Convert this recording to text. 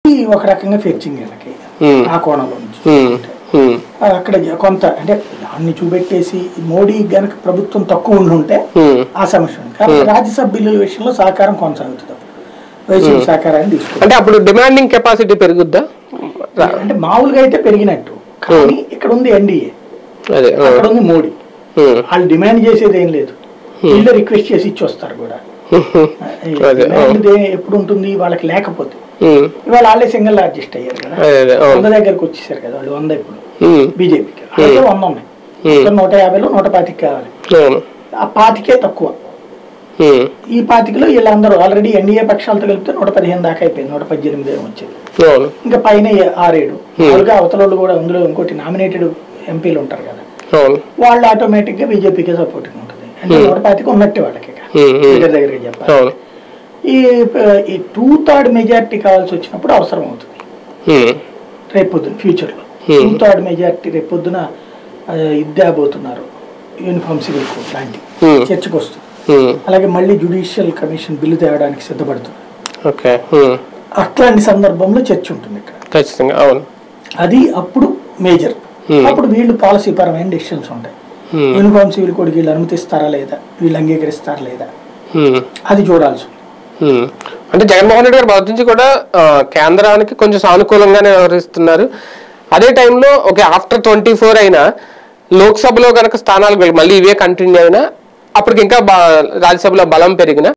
ఇది ఒక రకంగా ఫెచ్చింగ్ వీళ్ళకి Hmm. ఆ కోణంలో నుంచి ఉమ్, చూసుకుంటే. ఉమ్, ఆ, అక్కడ కొంత అంటే దాన్ని చూపెట్టేసి మోడీ గనక ప్రభుత్వం తక్కువ ఉండి ఉంటే ఉమ్. ఆ సమస్య ఉంది కాబట్టి రాజ్యసభ బిల్లుల విషయంలో సహకారం కొనసాగుతుంది అప్పుడు వైసీపీ సహకారాన్ని తీసుకుంటుంది అంటే అప్పుడు డిమాండింగ్ కెపాసిటీ పెరుగుద్దా రా- అంటే మామూలుగా అయితే పెరిగినట్టు కానీ ఇక్కడ ఉంది ఎన్డీఏ అదే ఆ, అక్కడ ఉంది మోడీ ఉమ్, వాళ్ళు డిమాండ్ చేసేది ఏం లేదు వీళ్ళే రిక్వెస్ట్ చేసి ఇచ్చి వస్తారు కూడా ఈ అదే, డిమాండ్ దే- ఎప్పుడు ఉంటుంది వాళ్ళకి లేకపోతే ఉమ్, ఇవాళ వాళ్ళే సింగిల్ అడ్జస్ట్ అయ్యారు కదా అదే అదే అవును వంద దగ్గరకు వచ్చేసారు కదా వాళ్ళు వంద ఇప్పుడు ఉమ్, బీజేపీకి అయితే వంద ఉన్నాయి మొత్తం నూట యాభైలో నూట పాతికి కావాలి అవును ఆ పాతికే తక్కువ ఉమ్, ఈ పాతికలో వీళ్ళందరూ ఆల్రెడీ ఎన్డీఏ పక్షాలతో కలిపితే నూట పదిహేను దాకా అయిపోయింది నూట పద్దెనిమిది ఏమో వచ్చింది అవును ఇంకా పైన ఏ- ఆరేడు మామూలుగా అవతల వాళ్ళు కూడా అందులో ఇంకోటి నామినేటెడ్ ఎంపీలు ఉంటారు కదా అవును వాళ్ళు ఆటోమేటిక్ గా బీజేపీకే సపోర్టింగ్ ఉంటుంది అంటే నూట పాతిక ఉన్నట్టే వాళ్ళకి ఇక. ఉమ్, ఉమ్, దగ్గర దగ్గరగా చెప్పాలి అవును ఈ ఈ టూ థర్డ్ మెజారిటీ కావాల్సి వచ్చినప్పుడు అవసరం అవుతుంది ఉమ్, రేపు పొద్దున ఫ్యూచర్లో Hmm. టూ థర్డ్ మెజారిటీ రేపు పొద్దున ఆ, ఇది తేబోతున్నారు యూనిఫామ్ సివిల్ కోడ్ లాంటి Hmm. చర్చకు వస్తుంది ఉమ్, అలాగే మళ్ళీ జుడిషియల్ కమిషన్ బిల్లు తేవడానికి సిద్ధపడుతుంది ఓకే ఉమ్, అట్లాంటి సందర్భంలో చర్చ ఉంటుంది ఇక్కడ ఖచ్చితంగా అవును అది అప్పుడు మేజర్ Hmm. అప్పుడు వీళ్ళు పాలసీ పరమైన డెసిషన్స్ ఉంటాయి Hmm. యూనిఫామ్ సివిల్ కోడ్ వీళ్ళు అనుమతిస్తారా లేదా వీళ్ళు అంగీకరిస్తారా లేదా ఉమ్, అది చూడాల్సి ఉంది ఉమ్. అంటే జగన్మోహన్ రెడ్డి గారు మొదటి నుంచి కూడా ఆ, కేంద్రానికి కొంచెం సానుకూలంగానే వ్యవహరిస్తున్నారు అదే టైంలో ఓకే ఆఫ్టర్ ట్వంటీ ఫోర్ అయినా లోక్సభలో కనుక స్థానాలు మళ్ళీ ఇవే కంటిన్యూ అయినా అప్పటికి ఇంకా బా రాజ్యసభలో బలం పెరిగిన